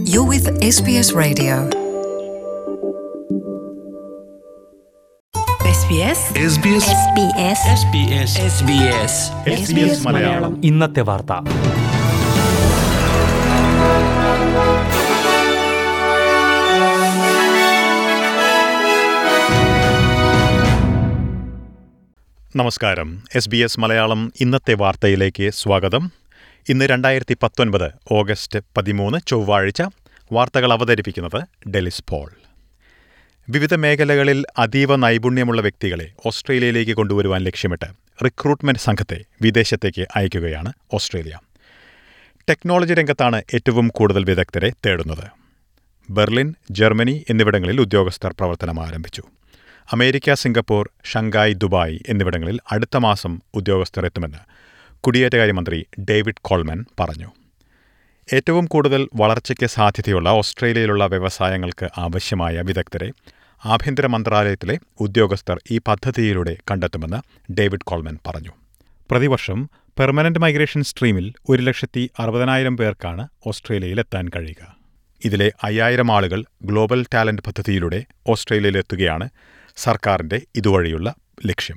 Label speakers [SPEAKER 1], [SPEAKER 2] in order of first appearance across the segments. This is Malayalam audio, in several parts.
[SPEAKER 1] You're with SBS Radio.
[SPEAKER 2] SBS
[SPEAKER 3] SBS
[SPEAKER 2] SBS
[SPEAKER 3] SBS
[SPEAKER 2] SBS
[SPEAKER 4] Malayalam ഇന്നത്തെ വാർത്ത നമസ്കാരം എസ് ബി എസ് മലയാളം ഇന്നത്തെ വാർത്തയിലേക്ക് സ്വാഗതം ഇന്ന് രണ്ടായിരത്തി പത്തൊൻപത് ഓഗസ്റ്റ് പതിമൂന്ന് ചൊവ്വാഴ്ച വാർത്തകൾ അവതരിപ്പിക്കുന്നത് ഡെലിസ് പോൾ വിവിധ മേഖലകളിൽ അതീവ നൈപുണ്യമുള്ള വ്യക്തികളെ ഓസ്ട്രേലിയയിലേക്ക് കൊണ്ടുവരുവാൻ ലക്ഷ്യമിട്ട് റിക്രൂട്ട്മെന്റ് സംഘത്തെ വിദേശത്തേക്ക് അയക്കുകയാണ് ഓസ്ട്രേലിയ ടെക്നോളജി രംഗത്താണ് ഏറ്റവും കൂടുതൽ വിദഗ്ധരെ തേടുന്നത് ബെർലിൻ ജർമ്മനി എന്നിവിടങ്ങളിൽ ഉദ്യോഗസ്ഥർ പ്രവർത്തനം ആരംഭിച്ചു അമേരിക്ക സിംഗപ്പൂർ ഷങ്കായ് ദുബായ് എന്നിവിടങ്ങളിൽ അടുത്ത മാസം ഉദ്യോഗസ്ഥർ എത്തുമെന്ന് കുടിയേറ്റകാര്യമന്ത്രി ഡേവിഡ് കോൾമൻ പറഞ്ഞു ഏറ്റവും കൂടുതൽ വളർച്ചയ്ക്ക് സാധ്യതയുള്ള ഓസ്ട്രേലിയയിലുള്ള വ്യവസായങ്ങൾക്ക് ആവശ്യമായ വിദഗ്ധരെ ആഭ്യന്തര മന്ത്രാലയത്തിലെ ഉദ്യോഗസ്ഥർ ഈ പദ്ധതിയിലൂടെ കണ്ടെത്തുമെന്ന് ഡേവിഡ് കോൾമൻ പറഞ്ഞു പ്രതിവർഷം പെർമനന്റ് മൈഗ്രേഷൻ സ്ട്രീമിൽ ഒരു ലക്ഷത്തി അറുപതിനായിരം പേർക്കാണ് ഓസ്ട്രേലിയയിൽ എത്താൻ കഴിയുക ഇതിലെ അയ്യായിരം ആളുകൾ ഗ്ലോബൽ ടാലന്റ് പദ്ധതിയിലൂടെ ഓസ്ട്രേലിയയിലെത്തുകയാണ് സർക്കാരിന്റെ ഇതുവഴിയുള്ള ലക്ഷ്യം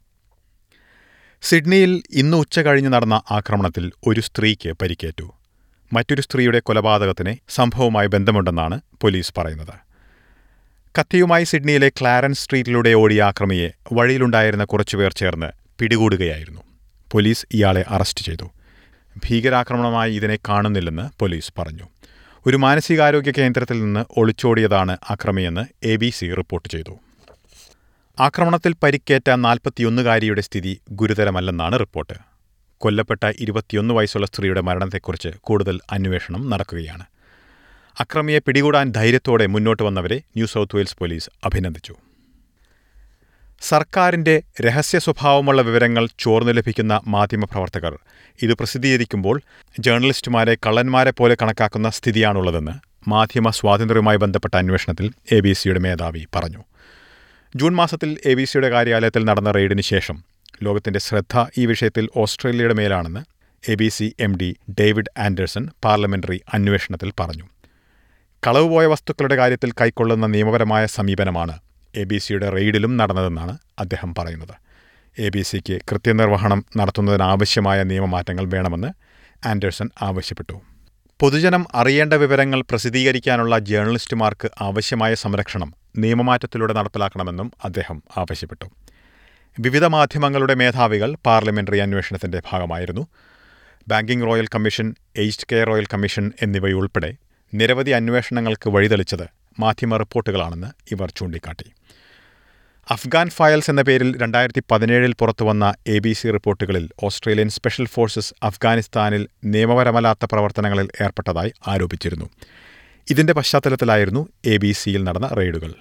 [SPEAKER 4] സിഡ്നിയിൽ ഇന്ന് ഉച്ച കഴിഞ്ഞ് നടന്ന ആക്രമണത്തിൽ ഒരു സ്ത്രീക്ക് പരിക്കേറ്റു മറ്റൊരു സ്ത്രീയുടെ കൊലപാതകത്തിന് സംഭവവുമായി ബന്ധമുണ്ടെന്നാണ് പോലീസ് പറയുന്നത് കത്തിയുമായി സിഡ്നിയിലെ ക്ലാരൻസ് സ്ട്രീറ്റിലൂടെ ഓടിയ ആക്രമിയെ വഴിയിലുണ്ടായിരുന്ന കുറച്ചുപേർ ചേർന്ന് പിടികൂടുകയായിരുന്നു പോലീസ് ഇയാളെ അറസ്റ്റ് ചെയ്തു ഭീകരാക്രമണമായി ഇതിനെ കാണുന്നില്ലെന്ന് പോലീസ് പറഞ്ഞു ഒരു മാനസികാരോഗ്യ കേന്ദ്രത്തിൽ നിന്ന് ഒളിച്ചോടിയതാണ് അക്രമിയെന്ന് എ ബി സി റിപ്പോർട്ട് ചെയ്തു ആക്രമണത്തിൽ പരിക്കേറ്റ നാൽപ്പത്തിയൊന്നുകാരിയുടെ സ്ഥിതി ഗുരുതരമല്ലെന്നാണ് റിപ്പോർട്ട് കൊല്ലപ്പെട്ട ഇരുപത്തിയൊന്ന് വയസ്സുള്ള സ്ത്രീയുടെ മരണത്തെക്കുറിച്ച് കൂടുതൽ അന്വേഷണം നടക്കുകയാണ് അക്രമിയെ പിടികൂടാൻ ധൈര്യത്തോടെ മുന്നോട്ട് വന്നവരെ ന്യൂ സൗത്ത് വെയിൽസ് പോലീസ് അഭിനന്ദിച്ചു സർക്കാരിന്റെ രഹസ്യ സ്വഭാവമുള്ള വിവരങ്ങൾ ചോർന്നു ലഭിക്കുന്ന മാധ്യമപ്രവർത്തകർ ഇത് പ്രസിദ്ധീകരിക്കുമ്പോൾ ജേർണലിസ്റ്റുമാരെ കള്ളന്മാരെ പോലെ കണക്കാക്കുന്ന സ്ഥിതിയാണുള്ളതെന്ന് മാധ്യമ സ്വാതന്ത്ര്യവുമായി ബന്ധപ്പെട്ട അന്വേഷണത്തിൽ എ ബി സിയുടെ മേധാവി പറഞ്ഞു ജൂൺ മാസത്തിൽ എ ബി സിയുടെ കാര്യാലയത്തിൽ നടന്ന റെയ്ഡിന് ശേഷം ലോകത്തിന്റെ ശ്രദ്ധ ഈ വിഷയത്തിൽ ഓസ്ട്രേലിയയുടെ മേലാണെന്ന് A B C M D David Anderson parliamentary അന്വേഷണത്തിൽ പറഞ്ഞു കളവുപോയ വസ്തുക്കളുടെ കാര്യത്തിൽ കൈക്കൊള്ളുന്ന നിയമപരമായ സമീപനമാണ് എ ബി സിയുടെ റെയ്ഡിലും നടന്നതെന്നാണ് അദ്ദേഹം പറയുന്നത് എ ബി സിക്ക് കൃത്യനിർവഹണം നടത്തുന്നതിനാവശ്യമായ നിയമമാറ്റങ്ങൾ വേണമെന്ന് ആൻഡേഴ്സൺ ആവശ്യപ്പെട്ടു പൊതുജനം അറിയേണ്ട വിവരങ്ങൾ പ്രസിദ്ധീകരിക്കാനുള്ള ജേർണലിസ്റ്റുമാർക്ക് ആവശ്യമായ സംരക്ഷണം നിയമമാറ്റത്തിലൂടെ നടപ്പിലാക്കണമെന്നും അദ്ദേഹം ആവശ്യപ്പെട്ടു വിവിധ മാധ്യമങ്ങളുടെ മേധാവികൾ പാർലമെന്ററി അന്വേഷണത്തിന്റെ ഭാഗമായിരുന്നു banking royal commission aged care royal commission എന്നിവയുൾപ്പെടെ നിരവധി അന്വേഷണങ്ങൾക്ക് വഴിതെളിച്ചത് മാധ്യമ റിപ്പോർട്ടുകളാണെന്ന് ഇവർ ചൂണ്ടിക്കാട്ടി അഫ്ഗാൻ ഫയൽസ് എന്ന പേരിൽ രണ്ടായിരത്തി പതിനേഴിൽ പുറത്തുവന്ന എ ബി സി റിപ്പോർട്ടുകളിൽ ഓസ്ട്രേലിയൻ സ്പെഷ്യൽ ഫോഴ്സസ് അഫ്ഗാനിസ്ഥാനിൽ നിയമപരമല്ലാത്ത പ്രവർത്തനങ്ങളിൽ ഏർപ്പെട്ടതായി ആരോപിച്ചിരുന്നു ഇതിന്റെ പശ്ചാത്തലത്തിലായിരുന്നു എ ബി സിയിൽ നടന്ന റെയ്ഡുകൾ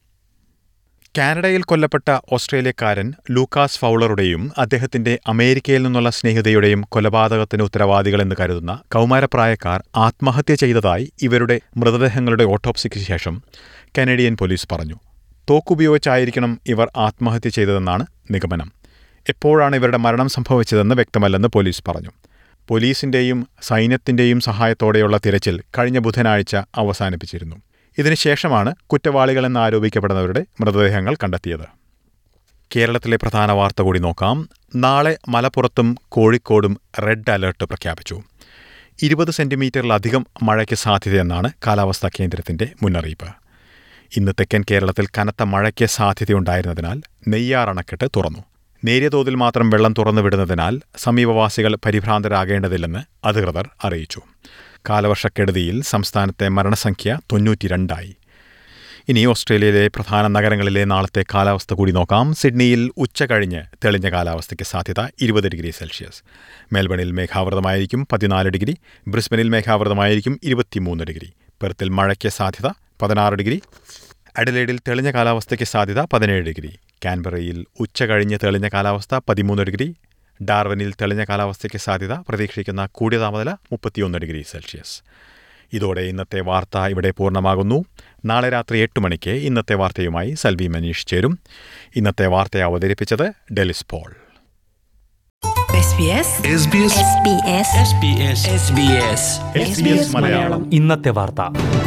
[SPEAKER 4] കാനഡയിൽ കൊല്ലപ്പെട്ട ഓസ്ട്രേലിയക്കാരൻ ലൂക്കാസ് ഫൗളറുടെയും അദ്ദേഹത്തിന്റെ അമേരിക്കയിൽ നിന്നുള്ള സ്നേഹിതയുടെയും കൊലപാതകത്തിന് ഉത്തരവാദികളെന്ന് കരുതുന്ന കൗമാരപ്രായക്കാർ ആത്മഹത്യ ചെയ്തതായി ഇവരുടെ മൃതദേഹങ്ങളുടെ ഓട്ടോപ്സിക്ക് ശേഷം കനേഡിയൻ പോലീസ് പറഞ്ഞു തോക്കുപയോഗിച്ചായിരിക്കണം ഇവർ ആത്മഹത്യ ചെയ്തതെന്നാണ് നിഗമനം എപ്പോഴാണ് ഇവരുടെ മരണം സംഭവിച്ചതെന്ന് വ്യക്തമല്ലെന്ന് പോലീസ് പറഞ്ഞു പോലീസിന്റെയും സൈന്യത്തിന്റെയും സഹായത്തോടെയുള്ള തിരച്ചിൽ കഴിഞ്ഞ ബുധനാഴ്ച അവസാനിപ്പിച്ചിരുന്നു ഇതിനുശേഷമാണ് കുറ്റവാളികളെന്ന് ആരോപിക്കപ്പെടുന്നവരുടെ മൃതദേഹങ്ങൾ കണ്ടെത്തിയത് കേരളത്തിലെ പ്രധാന വാർത്ത കൂടി നോക്കാം നാളെ മലപ്പുറത്തും കോഴിക്കോടും റെഡ് അലർട്ട് പ്രഖ്യാപിച്ചു ഇരുപത് സെന്റിമീറ്ററിലധികം മഴയ്ക്ക് സാധ്യതയെന്നാണ് കാലാവസ്ഥാ കേന്ദ്രത്തിന്റെ മുന്നറിയിപ്പ് ഇന്ന് തെക്കൻ കേരളത്തിൽ കനത്ത മഴയ്ക്ക് സാധ്യതയുണ്ടായിരുന്നതിനാൽ നെയ്യാർ അണക്കെട്ട് തുറന്നു നേരിയ തോതിൽ മാത്രം വെള്ളം തുറന്നു വിടുന്നതിനാൽ സമീപവാസികൾ പരിഭ്രാന്തരാകേണ്ടതില്ലെന്ന് അധികൃതർ അറിയിച്ചു കാലവർഷക്കെടുതിയിൽ സംസ്ഥാനത്തെ മരണസംഖ്യ തൊണ്ണൂറ്റിരണ്ടായി ഇനി ഓസ്ട്രേലിയയിലെ പ്രധാന നഗരങ്ങളിലെ നാളത്തെ കാലാവസ്ഥ കൂടി നോക്കാം സിഡ്നിയിൽ ഉച്ച കഴിഞ്ഞ് തെളിഞ്ഞ കാലാവസ്ഥയ്ക്ക് സാധ്യത ഇരുപത് ഡിഗ്രി സെൽഷ്യസ് മെൽബണിൽ മേഘാവൃതമായിരിക്കും പതിനാല് ഡിഗ്രി ബ്രിസ്ബനിൽ മേഘാവൃതമായിരിക്കും ഇരുപത്തിമൂന്ന് ഡിഗ്രി പെർത്തിൽ മഴയ്ക്ക് സാധ്യത പതിനാറ് ഡിഗ്രി അഡലേഡിൽ തെളിഞ്ഞ കാലാവസ്ഥയ്ക്ക് സാധ്യത പതിനേഴ് ഡിഗ്രി കാൻബറയിൽ ഉച്ച കഴിഞ്ഞ് തെളിഞ്ഞ കാലാവസ്ഥ പതിമൂന്ന് ഡിഗ്രി ഡാർവനിൽ തെളിഞ്ഞ കാലാവസ്ഥയ്ക്ക് സാധ്യത പ്രതീക്ഷിക്കുന്ന കൂടിയ താപനില മുപ്പത്തിയൊന്ന് ഡിഗ്രി സെൽഷ്യസ് ഇതോടെ ഇന്നത്തെ വാർത്ത ഇവിടെ പൂർണ്ണമാകുന്നു നാളെ രാത്രി എട്ട് മണിക്ക് ഇന്നത്തെ വാർത്തയുമായി സൽവി മനീഷ് ചേരും ഇന്നത്തെ വാർത്ത അവതരിപ്പിച്ചത് ഡെലിസ് പോൾ മലയാളം
[SPEAKER 2] ഇന്നത്തെ വാർത്ത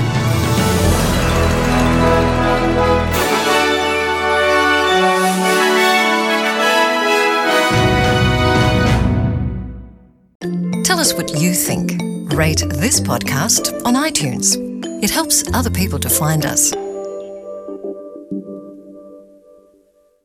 [SPEAKER 1] Tell us what you think. Rate this podcast on iTunes. It helps other people to find us.